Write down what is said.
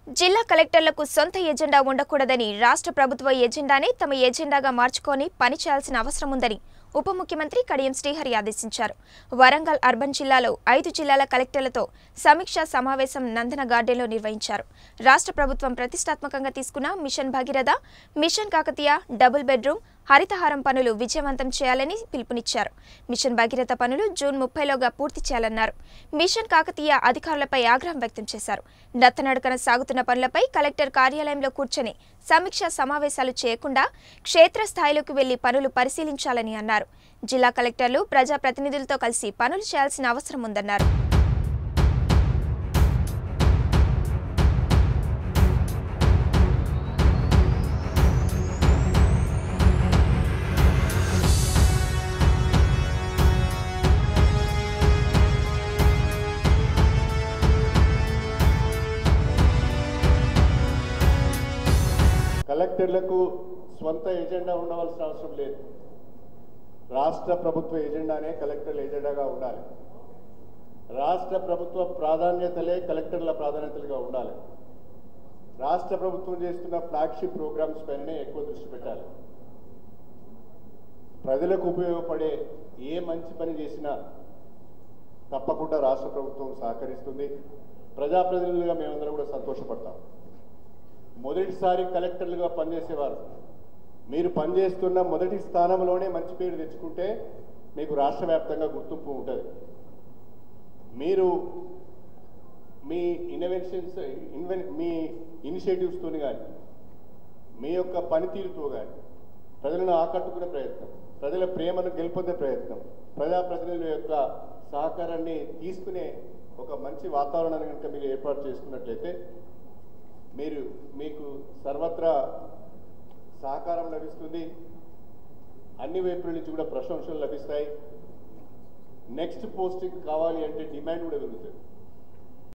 జిల్లా కలెక్టర్లకు సొంత ఎజెండా ఉండకూడదని రాష్ట్ర ప్రభుత్వ ఎజెండానే తమ ఎజెండాగా మార్చుకొని పని చేయాల్సిన అవసరం ఉందని ఉప ముఖ్యమంత్రి కడియం శ్రీహరి ఆదేశించారు వరంగల్ అర్బన్ జిల్లాలో ఐదు జిల్లాల కలెక్టర్లతో సమీక్షా సమావేశం నందన గార్డెన్లో నిర్వహించారు రాష్ట్ర ప్రభుత్వం ప్రతిష్టాత్మకంగా తీసుకున్న mission Bhagiratha mission Kakatiya double bedroom Harithaharam పనులు విజయవంతం చేయాలని పిలుపునిచ్చారు మిషన్ భగీరథ పనులు జూన్ ముప్పైలోగా పూర్తి చేయాలన్నారు మిషన్ కాకతీయ అధికారులపై ఆగ్రహం వ్యక్తం చేశారు నత్తనడకన సాగుతున్న పనులపై కలెక్టర్ కార్యాలయంలో కూర్చొని సమీక్షా సమావేశాలు చేయకుండా క్షేత్రస్థాయిలోకి వెళ్లి పనులు పరిశీలించాలని అన్నారు జిల్లా కలెక్టర్లు ప్రజాప్రతినిధులతో కలిసి పనులు చేయాల్సిన అవసరం ఉందన్నారు కలెక్టర్లకు స్వంత ఎజెండా ఉండవలసిన అవసరం లేదు రాష్ట్ర ప్రభుత్వ ఎజెండానే కలెక్టర్ల ఎజెండాగా ఉండాలి రాష్ట్ర ప్రభుత్వ ప్రాధాన్యతలే కలెక్టర్ల ప్రాధాన్యతలుగా ఉండాలి రాష్ట్ర ప్రభుత్వం చేస్తున్న ఫ్లాగ్షిప్ ప్రోగ్రామ్స్ పైననే ఎక్కువ దృష్టి పెట్టాలి ప్రజలకు ఉపయోగపడే ఏ మంచి పని చేసినా తప్పకుండా రాష్ట్ర ప్రభుత్వం సహకరిస్తుంది ప్రజాప్రతినిధులుగా మేమందరం కూడా సంతోషపడతాం మొదటిసారి కలెక్టర్లుగా పనిచేసేవారు మీరు పనిచేస్తున్న మొదటి స్థానంలోనే మంచి పేరు తెచ్చుకుంటే మీకు రాష్ట్ర వ్యాప్తంగా గుర్తింపు ఉంటుంది మీరు మీ ఇన్నోవేషన్స్ ఇన్వెన్ మీ ఇనిషియేటివ్స్తో కానీ మీ యొక్క పనితీరుతో కానీ ప్రజలను ఆకట్టుకునే ప్రయత్నం ప్రజల ప్రేమను గెలుపొందే ప్రయత్నం ప్రజాప్రతినిధుల యొక్క సహకారాన్ని తీసుకునే ఒక మంచి వాతావరణాన్ని కనుక మీరు ఏర్పాటు చేసుకున్నట్లయితే మీరు మీకు సర్వత్రా సహకారం లభిస్తుంది అన్ని వైపుల నుంచి కూడా ప్రశంసలు లభిస్తాయి నెక్స్ట్ పోస్టింగ్ కావాలి అంటే డిమాండ్ కూడా పెరుగుతుంది